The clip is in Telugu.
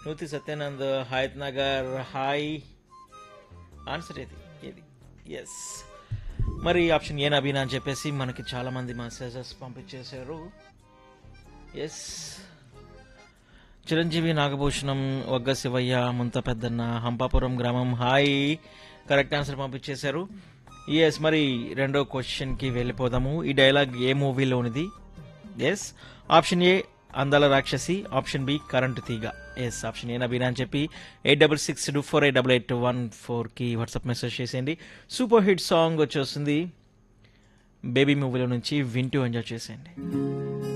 నూతి సత్యానంద్ హయత్ నగర్ హాయ్ ఆన్సర్ ఏది ఏది ఎస్ మరి ఆప్షన్ ఏ నబీనా అని చెప్పేసి మనకి చాలా మంది మెసేజెస్ పంపించేశారు ఎస్ చిరంజీవి నాగభూషణం వగ్గ శివయ్య ముంత పెద్దన్న హంపాపురం గ్రామం హాయ్ కరెక్ట్ ఆన్సర్ పంపించేశారు ఎస్ మరి రెండో క్వశ్చన్కి వెళ్ళిపోదాము ఈ డైలాగ్ ఏ మూవీలోనిది yes option A Andala Rakshasi option B current Theega yes option A నబీనా అని చెప్పి eight double six two four eight double eight one ఫోర్కి వాట్సాప్ మెసేజ్ చేసేయండి సూపర్ హిట్ సాంగ్ వచ్చేస్తుంది బేబీ మూవీలో నుంచి వింటూ ఎంజాయ్ చేసేయండి